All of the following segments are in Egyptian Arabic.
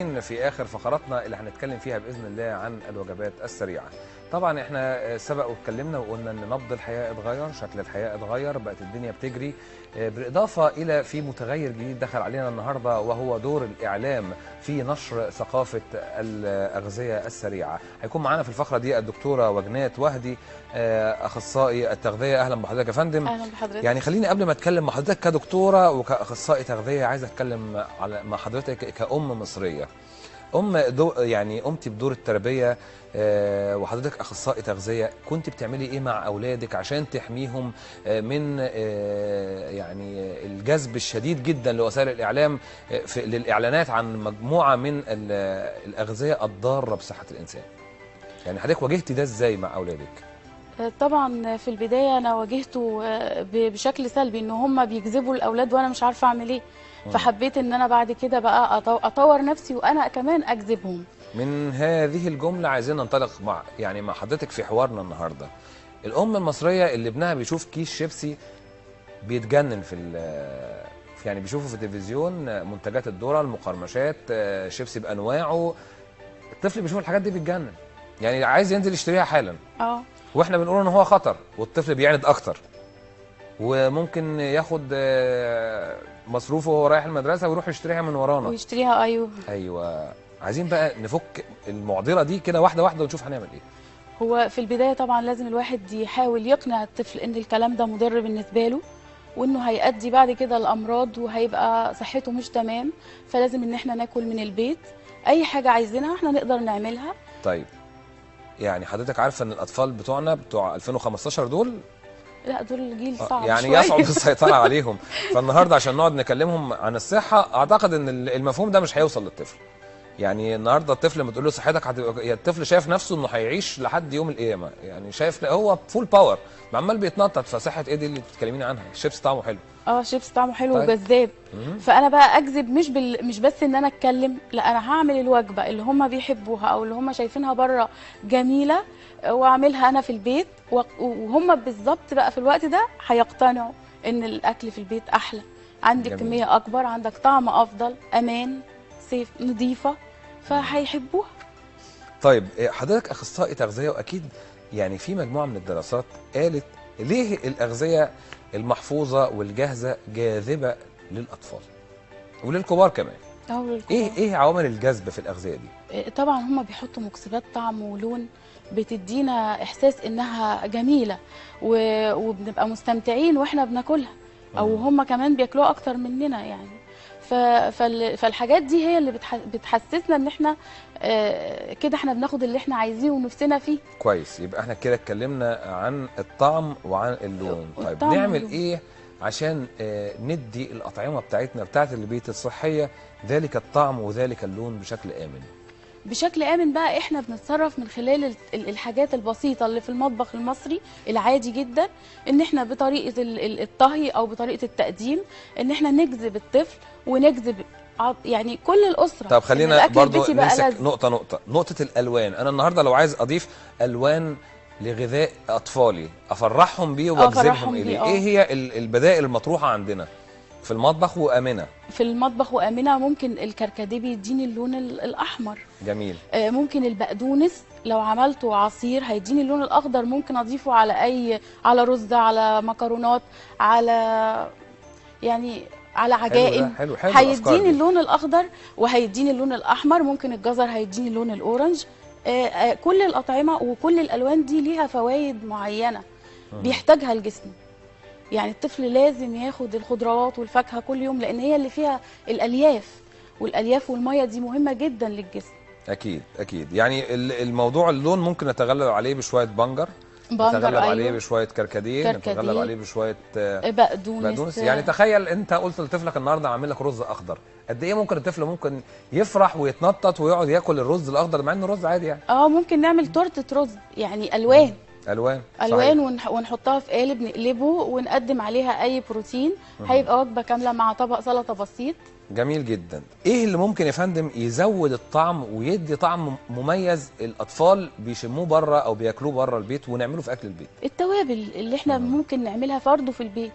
في اخر فقراتنا اللي هنتكلم فيها باذن الله عن الوجبات السريعه طبعا احنا سبق واتكلمنا وقلنا ان نبض الحياه اتغير شكل الحياه اتغير بقت الدنيا بتجري بالاضافه الى في متغير جديد دخل علينا النهارده وهو دور الاعلام في نشر ثقافه الاغذيه السريعه هيكون معانا في الفقره دي الدكتوره وجنات وهدي اخصائي التغذيه اهلا بحضرتك يا فندم اهلا بحضرتك يعني خليني قبل ما اتكلم مع حضرتك كدكتوره وكاخصائي تغذيه عايز اتكلم على مع حضرتك كأم مصريه ام دو يعني قمتي بدور التربيه آه وحضرتك اخصائي تغذيه كنت بتعملي ايه مع اولادك عشان تحميهم آه من آه يعني الجذب الشديد جدا لوسائل الاعلام في للاعلانات عن مجموعه من الاغذيه الضاره بصحه الانسان يعني حضرتك واجهتي ده ازاي مع اولادك طبعا في البدايه انا واجهته بشكل سلبي ان هم بيجذبوا الاولاد وانا مش عارفه اعمل ايه فحبيت ان انا بعد كده بقى اطور نفسي وانا كمان اجذبهم من هذه الجمله عايزين ننطلق مع يعني مع حضرتك في حوارنا النهارده الام المصريه اللي ابنها بيشوف كيس شيبسي بيتجنن في يعني بيشوفه في التلفزيون منتجات الذره المقرمشات شيبسي بانواعه الطفل بيشوف الحاجات دي بيتجنن يعني عايز ينزل يشتريها حالا اه واحنا بنقول ان هو خطر والطفل بيعند اكتر وممكن ياخد مصروفه وهو رايح المدرسه ويروح يشتريها من ورانا ويشتريها ايوه ايوه عايزين بقى نفك المعضله دي كده واحده واحده ونشوف هنعمل ايه هو في البدايه طبعا لازم الواحد يحاول يقنع الطفل ان الكلام ده مضر بالنسبه له وانه هيؤدي بعد كده الامراض وهيبقى صحته مش تمام فلازم ان احنا ناكل من البيت اي حاجه عايزينها احنا نقدر نعملها طيب يعني حضرتك عارفه ان الاطفال بتوعنا بتوع 2015 دول لا دول جيل صعب يعني شوية. يصعب السيطره عليهم فالنهارده عشان نقعد نكلمهم عن الصحه اعتقد ان المفهوم ده مش هيوصل للطفل يعني النهارده الطفل لما تقول له صحتك هتبقى الطفل شايف نفسه انه هيعيش لحد يوم القيامه يعني شايف هو فول باور عمال بيتنطط فصحه ايه دي اللي بتتكلميني عنها الشيبس طعمه حلو اه شيبس طعمه حلو طيب. وجذاب فانا بقى اجذب مش بال... مش بس ان انا اتكلم لا انا هعمل الوجبه اللي هم بيحبوها او اللي هم شايفينها بره جميله واعملها انا في البيت و... وهم بالظبط بقى في الوقت ده هيقتنعوا ان الاكل في البيت احلى عندك جميل. كميه اكبر عندك طعم افضل امان سيف نظيفه فهيحبوها طيب حضرتك اخصائي تغذيه واكيد يعني في مجموعه من الدراسات قالت ليه الاغذيه المحفوظه والجاهزه جاذبه للاطفال وللكبار كمان أو ايه ايه عوامل الجذب في الاغذيه دي طبعا هم بيحطوا مكسبات طعم ولون بتدينا احساس انها جميله و... وبنبقى مستمتعين واحنا بناكلها او هم كمان بياكلوها اكتر مننا يعني ف... فال... فالحاجات دي هي اللي بتح... بتحسسنا ان احنا آه كده احنا بناخد اللي احنا عايزينه ونفسنا فيه كويس يبقى احنا كده اتكلمنا عن الطعم وعن اللون طيب الطعم نعمل واللون. ايه عشان آه ندي الاطعمه بتاعتنا بتاعت البيت الصحيه ذلك الطعم وذلك اللون بشكل امن بشكل امن بقى احنا بنتصرف من خلال ال- ال- الحاجات البسيطه اللي في المطبخ المصري العادي جدا ان احنا بطريقه ال- ال- الطهي او بطريقه التقديم ان احنا نجذب الطفل ونجذب عض- يعني كل الاسره طب إن خلينا الأكل برضو البيتي بقى نمسك لذ. نقطه نقطه نقطه الالوان انا النهارده لو عايز اضيف الوان لغذاء اطفالي افرحهم بيه واجذبهم أفرحهم بيه، اليه آه. ايه هي ال- البدائل المطروحه عندنا في المطبخ وامنه في المطبخ وامنه ممكن الكركديه بيديني اللون ال- الاحمر جميل آه، ممكن البقدونس لو عملته عصير هيديني اللون الاخضر ممكن اضيفه على اي على رز على مكرونات على يعني على حلو ده، عجائن حلو حلو الأفكار هيديني دي. اللون الاخضر وهيديني اللون الاحمر ممكن الجزر هيديني اللون الاورنج آه، آه، كل الاطعمه وكل الالوان دي ليها فوائد معينه بيحتاجها الجسم يعني الطفل لازم ياخد الخضروات والفاكهه كل يوم لان هي اللي فيها الالياف والالياف والميه دي مهمه جدا للجسم اكيد اكيد يعني ال- الموضوع اللون ممكن نتغلب عليه بشويه بنجر بنجر نتغلب عليه أيوه. بشويه كركديه كركديه. نتغلب عليه بشويه آه، بقدونس بقدونس يعني تخيل انت قلت لطفلك النهارده هعمل لك رز اخضر قد ايه ممكن الطفل ممكن يفرح ويتنطط ويقعد ياكل الرز الاخضر مع انه رز عادي يعني اه ممكن نعمل تورته رز يعني الوان الوان الوان صحيح. ونح- ونحطها في قالب نقلبه ونقدم عليها اي بروتين هيبقى وجبه كامله مع طبق سلطه بسيط جميل جدا ايه اللي ممكن يا فندم يزود الطعم ويدي طعم مميز الاطفال بيشموه بره او بياكلوه بره البيت ونعمله في اكل البيت التوابل اللي احنا ممكن نعملها برضه في البيت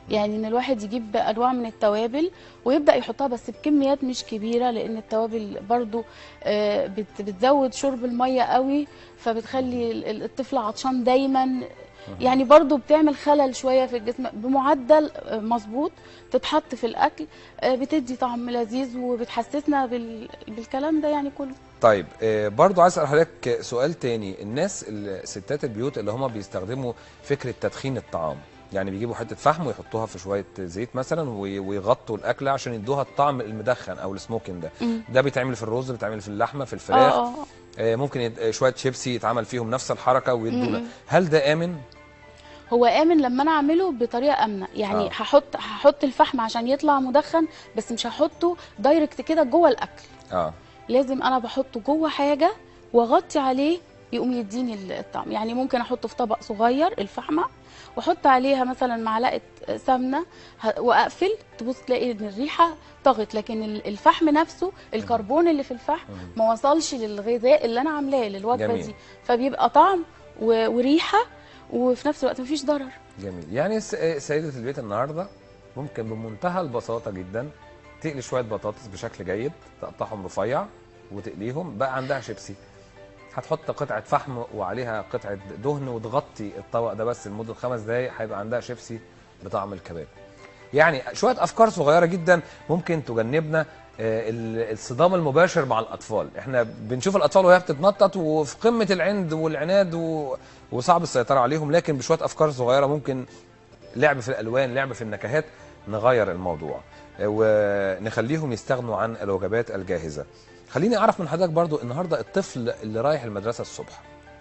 يعني ان الواحد يجيب انواع من التوابل ويبدا يحطها بس بكميات مش كبيره لان التوابل برضو آه، بت- بتزود شرب الميه قوي فبتخلي ال- ال- الطفل عطشان دايما يعني برضو بتعمل خلل شويه في الجسم بمعدل آه، مظبوط تتحط في الاكل آه، بتدي طعم لذيذ وبتحسسنا بال- بالكلام ده يعني كله طيب آه، برضو عايز اسال حضرتك سؤال تاني الناس ال- ستات البيوت اللي هم بيستخدموا فكره تدخين الطعام يعني بيجيبوا حته فحم ويحطوها في شويه زيت مثلا وي- ويغطوا الاكله عشان يدوها الطعم المدخن او السموكن ده مم. ده بيتعمل في الرز بيتعمل في اللحمه في اه الفراخ اه آه، ممكن يد- آه، شويه شيبسي يتعمل فيهم نفس الحركه ويدونا مم. هل ده امن هو امن لما انا اعمله بطريقه امنه يعني آه. آه. هحط هحط الفحم عشان يطلع مدخن بس مش هحطه دايركت كده جوه الاكل اه لازم انا بحطه جوه حاجه واغطي عليه يقوم يديني الطعم يعني ممكن احطه في طبق صغير الفحمه واحط عليها مثلا معلقه سمنه ه- واقفل تبص تلاقي ان الريحه طغت لكن ال- الفحم نفسه الكربون اللي في الفحم مم. ما وصلش للغذاء اللي انا عاملاه للوجبه جميل. دي فبيبقى طعم و- وريحه وفي نفس الوقت مفيش ضرر جميل يعني س- آه، سيده البيت النهارده ممكن بمنتهى البساطه جدا تقلي شويه بطاطس بشكل جيد تقطعهم رفيع وتقليهم بقى عندها شيبسي هتحط قطعه فحم وعليها قطعه دهن وتغطي الطبق ده بس لمده خمس دقائق هيبقى عندها شيبسي بطعم الكباب يعني شويه افكار صغيره جدا ممكن تجنبنا آه، ال- الصدام المباشر مع الاطفال احنا بنشوف الاطفال وهي بتتنطط وفي قمه العند والعناد و... وصعب السيطره عليهم لكن بشويه افكار صغيره ممكن لعب في الالوان لعب في النكهات نغير الموضوع آه، ونخليهم يستغنوا عن الوجبات الجاهزه خليني اعرف من حضرتك برضو النهارده الطفل اللي رايح المدرسه الصبح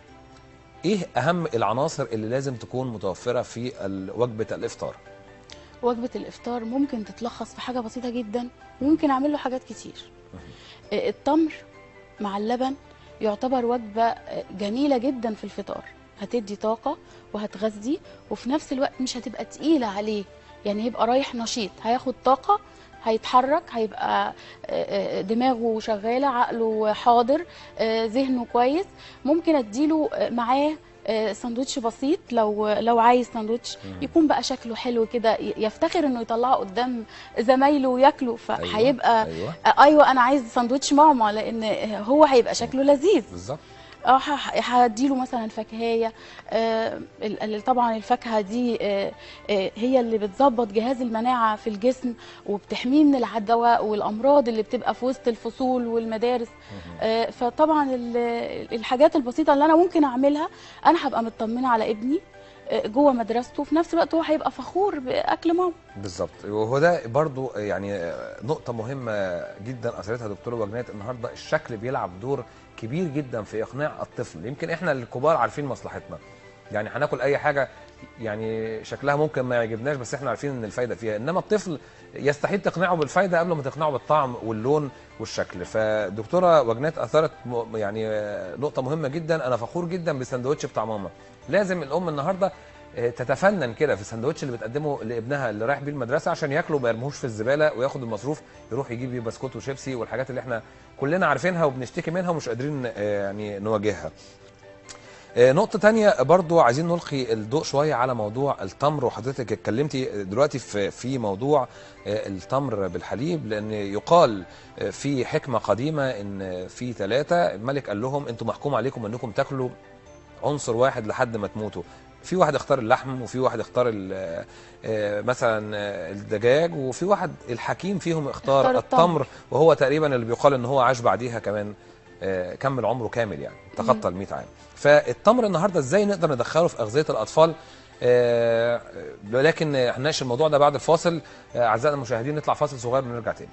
ايه اهم العناصر اللي لازم تكون متوفره في ال- وجبه الافطار وجبة الإفطار ممكن تتلخص في حاجة بسيطة جدا وممكن أعمل له حاجات كتير آه، التمر مع اللبن يعتبر وجبة آه، جميلة جدا في الفطار هتدي طاقة وهتغذي وفي نفس الوقت مش هتبقى تقيلة عليه يعني هيبقى رايح نشيط هياخد طاقة هيتحرك هيبقى آه، آه، دماغه شغالة عقله حاضر آه، ذهنه كويس ممكن اديله آه، معاه آه، ساندوتش بسيط لو لو عايز ساندوتش يكون بقى شكله حلو كده ي- يفتخر انه يطلعه قدام زمايله وياكله فهيبقى ايوه آه، ايوه انا عايز ساندوتش ماما لان هو هيبقى شكله لذيذ بالظبط اه ه- هديله مثلا فاكهيه آه ال- ال- طبعا الفاكهه دي آه آه هي اللي بتظبط جهاز المناعه في الجسم وبتحميه من العدوى والامراض اللي بتبقى في وسط الفصول والمدارس آه فطبعا ال- الحاجات البسيطه اللي انا ممكن اعملها انا هبقى مطمنه على ابني آه، جوه مدرسته وفي نفس الوقت هو هيبقى فخور باكل ماما بالظبط وهو ده برضو يعني نقطة مهمة جدا أثرتها دكتورة وجنات النهاردة الشكل بيلعب دور كبير جدا في إقناع الطفل يمكن إحنا الكبار عارفين مصلحتنا يعني هناكل أي حاجة يعني شكلها ممكن ما يعجبناش بس إحنا عارفين إن الفايدة فيها إنما الطفل يستحيل تقنعه بالفايدة قبل ما تقنعه بالطعم واللون والشكل فدكتورة وجنات أثرت م- يعني نقطة مهمة جدا أنا فخور جدا بالسندوتش بتاع ماما لازم الأم النهاردة آه، تتفنن كده في السندوتش اللي بتقدمه لابنها اللي رايح بيه المدرسه عشان ياكله ما يرموهوش في الزباله وياخد المصروف يروح يجيب بيه بسكوت وشيبسي والحاجات اللي احنا كلنا عارفينها وبنشتكي منها ومش قادرين آه، يعني نواجهها. آه، نقطة تانية برضو عايزين نلقي الضوء شوية على موضوع التمر وحضرتك اتكلمتي دلوقتي في في موضوع آه، التمر بالحليب لأن يقال آه، في حكمة قديمة إن في ثلاثة الملك قال لهم أنتم محكوم عليكم أنكم تاكلوا عنصر واحد لحد ما تموتوا في واحد اختار اللحم وفي واحد اختار ال- آه، مثلا آه، الدجاج وفي واحد الحكيم فيهم اختار, اختار التمر. التمر وهو تقريبا اللي بيقال ان هو عاش بعديها كمان آه، كمل عمره كامل يعني تخطى ال 100 عام فالتمر النهارده ازاي نقدر ندخله في اغذيه الاطفال آه، ولكن هنناقش الموضوع ده بعد الفاصل آه، اعزائنا المشاهدين نطلع فاصل صغير ونرجع تاني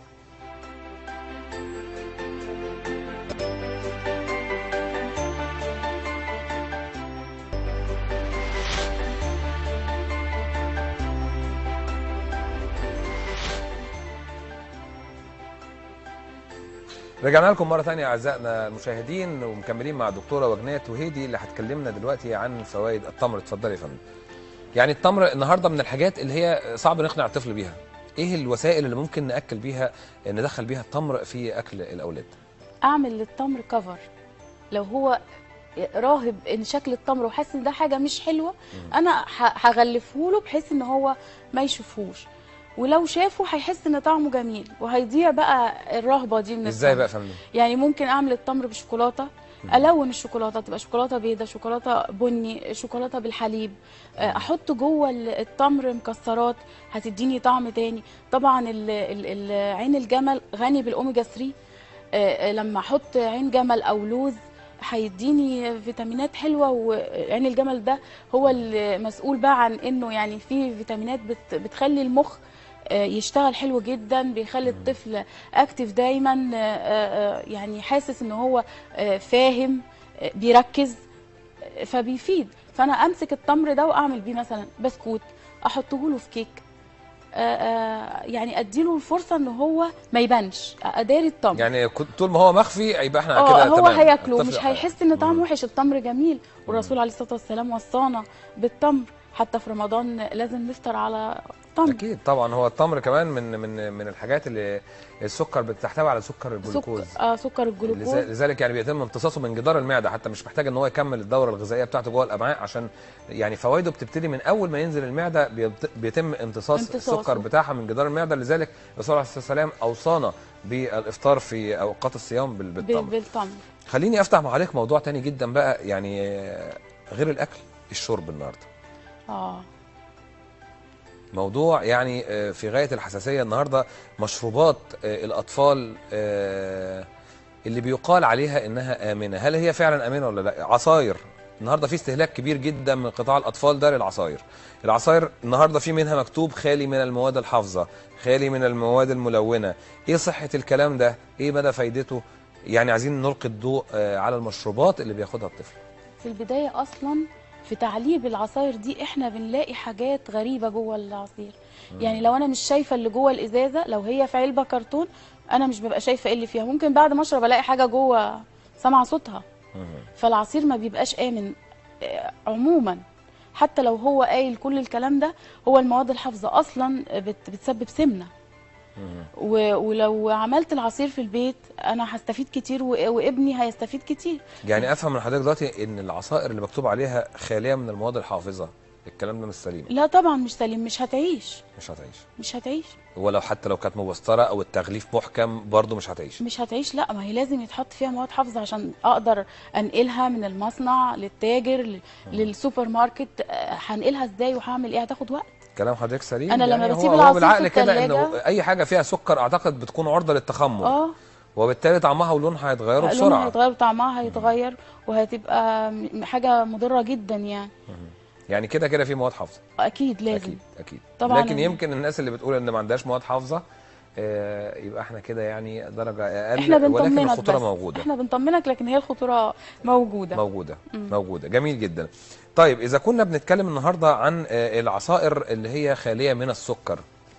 رجعنا لكم مرة تانية أعزائنا المشاهدين ومكملين مع الدكتورة وجنات وهيدي اللي هتكلمنا دلوقتي عن فوائد التمر اتفضلي يا فندم. يعني التمر النهارده من الحاجات اللي هي صعب نقنع الطفل بيها. إيه الوسائل اللي ممكن نأكل بيها ندخل بيها التمر في أكل الأولاد؟ اعمل للتمر كفر لو هو راهب ان شكل التمر وحاسس ان ده حاجه مش حلوه انا ه- هغلفه له بحيث ان هو ما يشوفوش ولو شافه هيحس ان طعمه جميل وهيضيع بقى الرهبه دي من ازاي التمر. بقى يا فندم يعني ممكن اعمل التمر بشوكولاته الون الشوكولاته تبقى شوكولاته بيضه شوكولاته بني شوكولاته بالحليب آه، احط جوه ال- التمر مكسرات هتديني طعم تاني طبعا ال- ال- ال- عين الجمل غني بالاوميجا 3 آه، آه، لما احط عين جمل او لوز هيديني فيتامينات حلوه وعين الجمل ده هو المسؤول بقى عن انه يعني فيه فيتامينات بت بتخلي المخ آه، يشتغل حلو جدا بيخلي الطفل اكتف دايما آه، آه، يعني حاسس ان هو آه، فاهم آه، بيركز آه، فبيفيد فانا امسك التمر ده واعمل بيه مثلا بسكوت احطه له في كيك آه، آه، يعني اديله الفرصه ان هو ما يبانش اداري التمر يعني كنت- طول ما هو مخفي يبقى احنا اه كده هو تمام. هياكله الطفل مش هي- هيحس ان طعمه مم. وحش التمر جميل والرسول عليه الصلاه والسلام وصانا بالتمر حتى في رمضان لازم نفطر على تمر اكيد طبعا هو التمر كمان من من من الحاجات اللي السكر بتحتوي على سكر الجلوكوز سكر اه سكر الجلوكوز لذا- لذلك يعني بيتم امتصاصه من جدار المعده حتى مش محتاج ان هو يكمل الدوره الغذائيه بتاعته جوه الامعاء عشان يعني فوائده بتبتدي من اول ما ينزل المعده بيبت- بيتم امتصاص امتصاصه. السكر بتاعها من جدار المعده لذلك الرسول عليه الصلاه والسلام اوصانا بالافطار في اوقات الصيام بال- بال- بالتمر بالتمر خليني افتح مع حضرتك موضوع تاني جدا بقى يعني آه، غير الاكل الشرب النهارده اه موضوع يعني آه، في غايه الحساسيه النهارده مشروبات آه، الاطفال آه، اللي بيقال عليها انها امنه هل هي فعلا امنه ولا لا عصاير النهارده في استهلاك كبير جدا من قطاع الاطفال ده للعصاير العصاير النهارده في منها مكتوب خالي من المواد الحافظه خالي من المواد الملونه ايه صحه الكلام ده ايه مدى فايدته يعني عايزين نلقي الضوء آه، على المشروبات اللي بياخدها الطفل في البدايه اصلا في تعليب العصاير دي احنا بنلاقي حاجات غريبه جوه العصير يعني لو انا مش شايفه اللي جوه الازازه لو هي في علبه كرتون انا مش ببقى شايفه ايه اللي فيها ممكن بعد ما اشرب الاقي حاجه جوه سامعه صوتها فالعصير ما بيبقاش امن آه، عموما حتى لو هو قايل كل الكلام ده هو المواد الحافظه اصلا بت بتسبب سمنه و- ولو عملت العصير في البيت انا هستفيد كتير و- وابني هيستفيد كتير يعني افهم من حضرتك دلوقتي ان العصائر اللي مكتوب عليها خاليه من المواد الحافظه الكلام ده مش سليم لا طبعا مش سليم مش هتعيش مش هتعيش مش هتعيش ولو حتى لو كانت مبستره او التغليف محكم برضه مش هتعيش مش هتعيش لا ما هي لازم يتحط فيها مواد حافظه عشان اقدر انقلها من المصنع للتاجر ل- للسوبر ماركت آه، هنقلها ازاي وهعمل ايه هتاخد وقت كلام حضرتك سليم أنا لما يعني بسيب هو- هو العصير في بالعقل كده انه التلاجة- اي حاجه فيها سكر اعتقد بتكون عرضه للتخمر اه وبالتالي طعمها ولونها هيتغيروا لونها بسرعه هيتغير طعمها هيتغير وهتبقى م- حاجه مضره جدا يعني يعني كده كده في مواد حافظه اكيد لازم اكيد اكيد طبعاً لكن ال- يمكن الناس اللي بتقول ان ما عندهاش مواد حافظه آه، يبقى احنا كده يعني درجه اقل احنا ولكن بنطمنك الخطوره بس موجوده احنا بنطمنك لكن هي الخطوره موجوده موجوده مم. موجوده جميل جدا طيب اذا كنا بنتكلم النهارده عن آه، العصائر اللي هي خاليه من السكر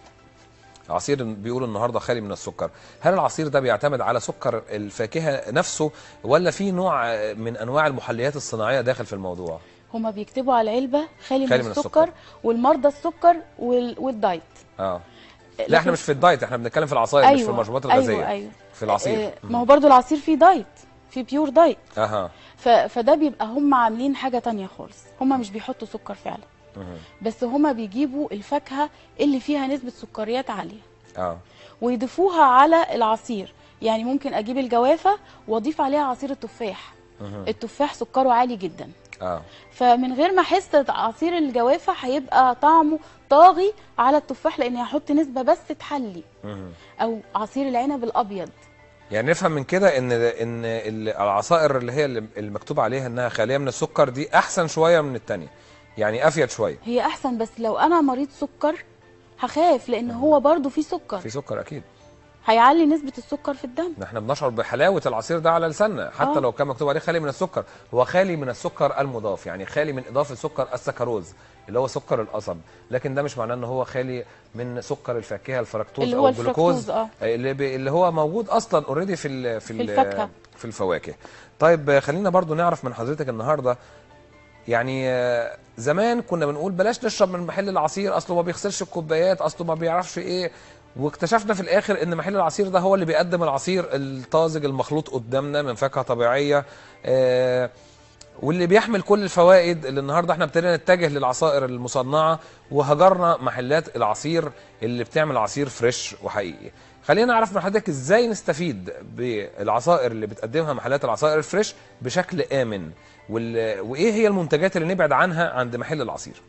عصير بيقولوا النهارده خالي من السكر هل العصير ده بيعتمد على سكر الفاكهه نفسه ولا في نوع آه، من انواع المحليات الصناعيه داخل في الموضوع هما بيكتبوا على العلبه خالي من, خالي من السكر, السكر. والمرضى السكر وال... والدايت اه لا احنا مش في الدايت احنا بنتكلم في العصائر مش في المشروبات الغازيه ايوه ايوه في العصير آه، ما هو برضو العصير فيه دايت فيه بيور دايت اها ف... فده بيبقى هم عاملين حاجه تانية خالص هم مش بيحطوا سكر فعلا مهم. بس هم بيجيبوا الفاكهه اللي فيها نسبه سكريات عاليه اه ويضيفوها على العصير يعني ممكن اجيب الجوافه واضيف عليها عصير التفاح مهم. التفاح سكره عالي جدا اه فمن غير ما احس عصير الجوافه هيبقى طعمه طاغي على التفاح لان هحط نسبه بس تحلي مهم. او عصير العنب الابيض يعني نفهم من كده ان ان ال- العصائر اللي هي اللي المكتوب عليها انها خاليه من السكر دي احسن شويه من التانية يعني افيد شويه هي احسن بس لو انا مريض سكر هخاف لان هو برضو فيه سكر في سكر اكيد هيعلي نسبه السكر في الدم احنا بنشعر بحلاوه العصير ده على لساننا حتى آه. لو كان مكتوب عليه خالي من السكر هو خالي من السكر المضاف يعني خالي من اضافه سكر السكروز اللي هو سكر القصب لكن ده مش معناه ان هو خالي من سكر الفاكهه الفركتوز اللي او هو الجلوكوز الفركتوز اه اللي, بي اللي هو موجود اصلا اوريدي في ال في, في ال- الفاكهة. في الفواكه طيب آه، خلينا برضو نعرف من حضرتك النهارده يعني آه، زمان كنا بنقول بلاش نشرب من محل العصير اصله ما بيغسلش الكوبايات اصله ما بيعرفش ايه واكتشفنا في الاخر ان محل العصير ده هو اللي بيقدم العصير الطازج المخلوط قدامنا من فاكهه طبيعيه آه، واللي بيحمل كل الفوائد اللي النهارده احنا ابتدينا نتجه للعصائر المصنعه وهجرنا محلات العصير اللي بتعمل عصير فريش وحقيقي خلينا نعرف من حضرتك ازاي نستفيد بالعصائر اللي بتقدمها محلات العصائر الفريش بشكل امن وال... وايه هي المنتجات اللي نبعد عنها عند محل العصير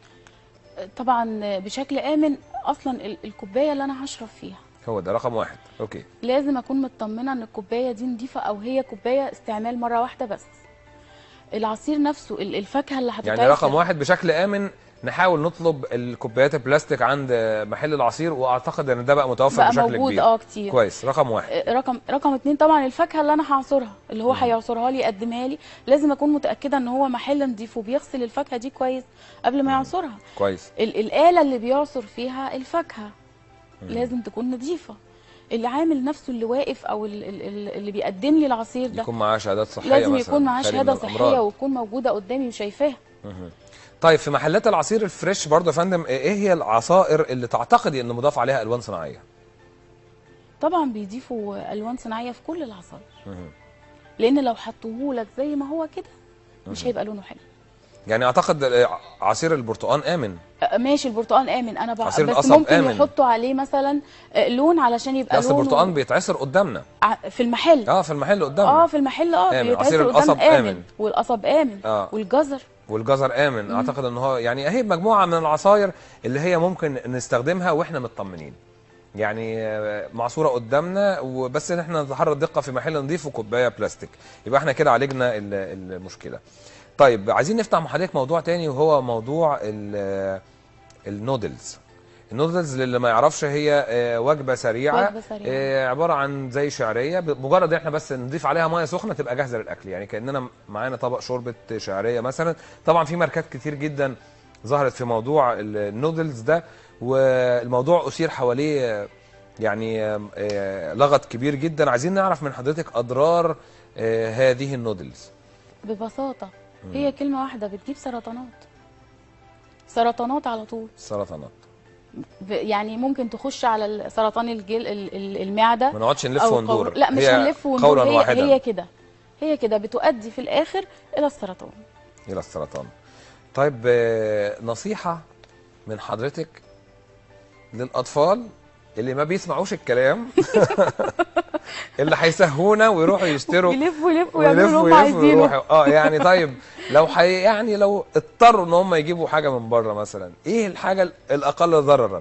طبعا بشكل امن اصلا ال- الكوبايه اللي انا هشرب فيها هو ده رقم واحد اوكي لازم اكون مطمنه ان الكوبايه دي نظيفه او هي كوبايه استعمال مره واحده بس العصير نفسه ال- الفاكهه اللي هتتعصر يعني رقم واحد بشكل امن نحاول نطلب الكوبايات البلاستيك عند محل العصير واعتقد ان ده بقى متوفر بقى بشكل موجود كبير اه كتير كويس رقم واحد آه، رقم رقم اتنين طبعا الفاكهه اللي انا هعصرها اللي هو هيعصرها لي يقدمها لي لازم اكون متاكده ان هو محل نضيف وبيغسل الفاكهه دي كويس قبل ما يعصرها كويس ال- الاله اللي بيعصر فيها الفاكهه لازم تكون نظيفه العامل نفسه اللي واقف او ال- ال- ال- اللي بيقدم لي العصير ده يكون معاه شهادات صحيه لازم مثلا يكون معاه خالي من شهاده الأمراض. صحيه وتكون موجوده قدامي وشايفاها طيب في محلات العصير الفريش برضه يا فندم ايه هي العصائر اللي تعتقدي ان مضاف عليها الوان صناعيه طبعا بيضيفوا الوان صناعيه في كل العصائر لان لو حطوهولك زي ما هو كده مش هيبقى لونه حلو يعني اعتقد عصير البرتقال امن آه، ماشي البرتقال امن انا بقى عصير بس القصب ممكن آمن. يحطوا عليه مثلا آه، لون علشان يبقى اصل لونه البرتقال بيتعصر قدامنا ع- في المحل اه في المحل قدامنا اه في المحل اه آمن. بيتعصر عصير قدام القصب آمن. امن والقصب امن آه. والجزر والجزر امن اعتقد ان هو يعني اهي مجموعه من العصاير اللي هي ممكن نستخدمها واحنا مطمنين يعني آه، معصوره قدامنا وبس ان احنا نتحرى الدقه في محل نضيف وكوبايه بلاستيك يبقى احنا كده عالجنا ال- المشكله طيب عايزين نفتح مع حضرتك موضوع تاني وهو موضوع ال- النودلز النودلز اللي ما يعرفش هي آه، وجبه سريعه وجبة سريعة. آه، عباره عن زي شعريه مجرد ان احنا بس نضيف عليها ميه سخنه تبقى جاهزه للاكل يعني كاننا معانا طبق شوربه شعريه مثلا طبعا في ماركات كتير جدا ظهرت في موضوع ال- النودلز ده والموضوع اثير حواليه آه، يعني آه، آه، لغط كبير جدا عايزين نعرف من حضرتك اضرار آه، هذه النودلز ببساطه هي كلمه واحده بتجيب سرطانات سرطانات على طول السرطانات ب- يعني ممكن تخش على ال- سرطان الجل ال- ال- المعده ما نقعدش نلف أو وندور قول- لا مش هي هنلف وندور قولا هي, واحدا هي كده هي كده بتؤدي في الاخر الى السرطان الى السرطان طيب آه، نصيحه من حضرتك للاطفال اللي ما بيسمعوش الكلام اللي هيسهونا ويروحوا يشتروا يلفوا يلفوا ويعملوا اللي ويلفوا هم يلفوا عايزينه ويروحوا اه يعني طيب لو حي يعني لو اضطروا ان هم يجيبوا حاجه من بره مثلا ايه الحاجه الاقل ضررا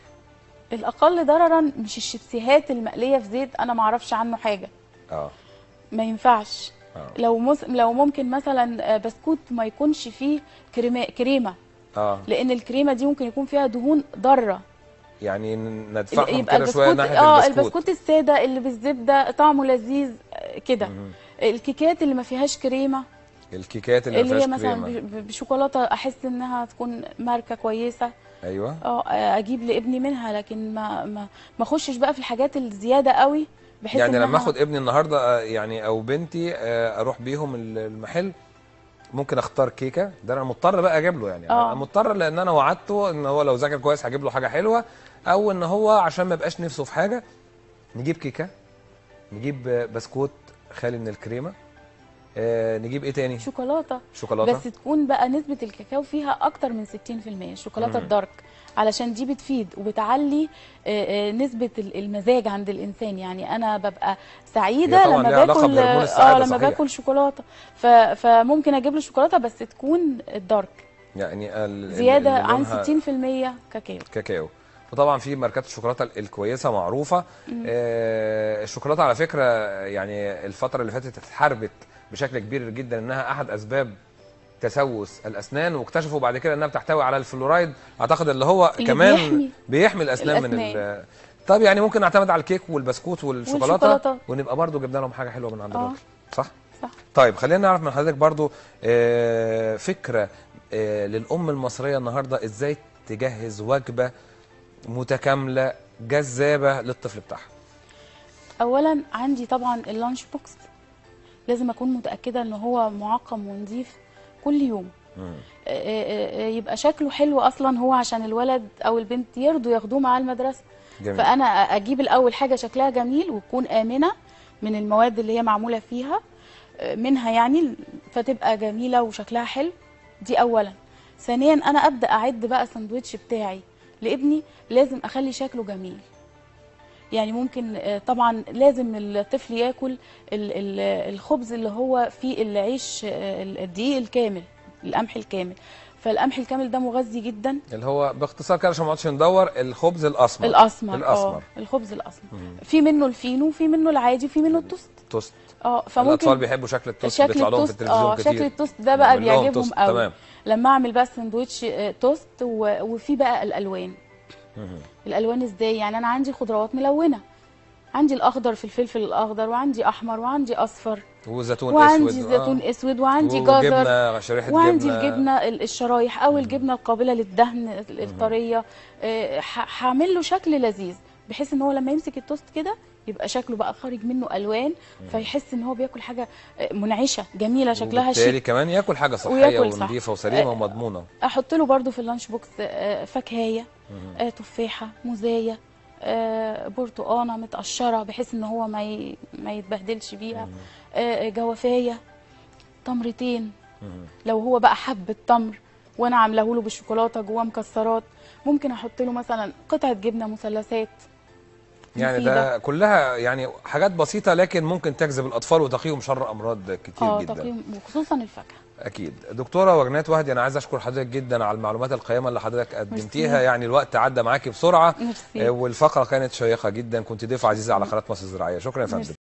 الاقل ضررا مش الشيبسيهات المقليه في زيت انا ما اعرفش عنه حاجه اه ما ينفعش اه لو مس... لو ممكن مثلا آه، بسكوت ما يكونش فيه كريمه كريمه اه لان الكريمه دي ممكن يكون فيها دهون ضاره يعني ن- ندفعهم يبقى كده شويه البسكوت ناحيه اه البسكوت البسكوت الساده اللي بالزبده طعمه لذيذ آه، كده مهم. الكيكات اللي ما فيهاش كريمه الكيكات اللي, اللي ما هي فيهاش مثلا كريمه ب- بشوكولاته احس انها تكون ماركه كويسه ايوه اه اجيب لابني منها لكن ما ما ما اخشش بقى في الحاجات الزياده قوي بحيث يعني إنها لما اخد ابني النهارده آه، يعني او بنتي آه، اروح بيهم ال- المحل ممكن اختار كيكه ده انا مضطر بقى اجيب له يعني آه. انا مضطر لان انا وعدته ان هو لو ذاكر كويس هجيب له حاجه حلوه او ان هو عشان ما يبقاش نفسه في حاجه نجيب كيكه نجيب آه، بسكوت خالي من الكريمه آه، نجيب ايه تاني شوكولاته شوكولاته بس تكون بقى نسبه الكاكاو فيها اكتر من 60% الشوكولاته مم. الدارك علشان دي بتفيد وبتعلي آه، آه، نسبه ال- المزاج عند الانسان يعني انا ببقى سعيده هي طبعاً لما ليها علاقة باكل بهرمون اه السعادة، لما صحيح. باكل شوكولاته ف... فممكن اجيب له شوكولاته بس تكون الدارك يعني ال- ال- زياده اللي عن لونها 60% كاكاو كاكاو وطبعا في ماركات الشوكولاته الكويسه معروفه آه الشوكولاته على فكره يعني الفتره اللي فاتت اتحاربت بشكل كبير جدا انها احد اسباب تسوس الاسنان واكتشفوا بعد كده انها بتحتوي على الفلورايد اعتقد اللي هو اللي كمان بيحمي بيحمي الاسنان, من الأسنان. ال طب يعني ممكن نعتمد على الكيك والبسكوت والشوكولاته والشوكولاتة. ونبقى برضو جبنا لهم حاجه حلوه من عند آه. الراجل صح صح طيب خلينا نعرف من حضرتك برضو آه، فكرة آه، للأم المصرية النهاردة إزاي تجهز وجبة متكاملة جذابة للطفل بتاعها اولا عندي طبعا اللانش بوكس لازم اكون متاكده ان هو معقم ونظيف كل يوم مم. آه، آه، آه، يبقى شكله حلو اصلا هو عشان الولد او البنت يرضوا ياخدوه معاه المدرسه جميل فانا اجيب الاول حاجه شكلها جميل وتكون امنه من المواد اللي هي معموله فيها آه، منها يعني فتبقى جميله وشكلها حلو دي اولا ثانيا انا ابدا اعد بقى الساندوتش بتاعي لابني لازم اخلي شكله جميل يعني ممكن آه، طبعا لازم الطفل ياكل ال- ال- الخبز اللي هو فيه العيش آه، الدقيق الكامل القمح الكامل فالقمح الكامل ده مغذي جدا اللي هو باختصار كده عشان ما نقعدش ندور الخبز الاسمر الاسمر الاسمر اه الخبز الاسمر مم. في منه الفينو وفي منه العادي وفي منه التوست توست اه الاطفال فممكن بيحبوا شكل التوست شكل بيطلع لهم في التوست التلفزيون اه كتير شكل التوست ده بقى نعمل لهم بيعجبهم توست، قوي تمام لما اعمل بقى سندوتش آه، توست و- وفي بقى الالوان مهم. الالوان ازاي يعني انا عندي خضروات ملونه عندي الاخضر في الفلفل الاخضر وعندي احمر وعندي اصفر وزيتون وعندي اسود زيتون آه. اسود وعندي جزر وجبنه شريحه وعندي جبنه الجبنه ال- الشرايح او الجبنه القابله للدهن ال- الطريه آه، ح- هعمل له شكل لذيذ بحيث ان هو لما يمسك التوست كده يبقى شكله بقى خارج منه الوان فيحس ان هو بياكل حاجه آه، منعشه جميله شكلها وبالتالي شيك كمان ياكل حاجه صحيه وياكل صح. ونظيفه وسليمه آه، ومضمونه احط له برده في اللانش بوكس آه، فاكهيه مهم. آه، تفاحه موزايه آه، برتقانه متقشره بحيث ان هو ما ي- ما يتبهدلش بيها آه، جوافايه تمرتين مهم. لو هو بقى حب التمر وانا عاملاه له بالشوكولاته جواه مكسرات ممكن احط له مثلا قطعه جبنه مثلثات يعني مفيدة. ده كلها يعني حاجات بسيطه لكن ممكن تجذب الاطفال وتقيهم شر امراض كتير اه جدا تقييم وخصوصا الفاكهه اكيد دكتوره وجنات وهدي انا عايز اشكر حضرتك جدا على المعلومات القيمه اللي حضرتك قدمتيها ميرسي. يعني الوقت عدى معاكي بسرعه ميرسي آه، والفقره كانت شيقه جدا كنت ضيف عزيزه على قناه مصر الزراعيه شكرا يا فندم ميرسي.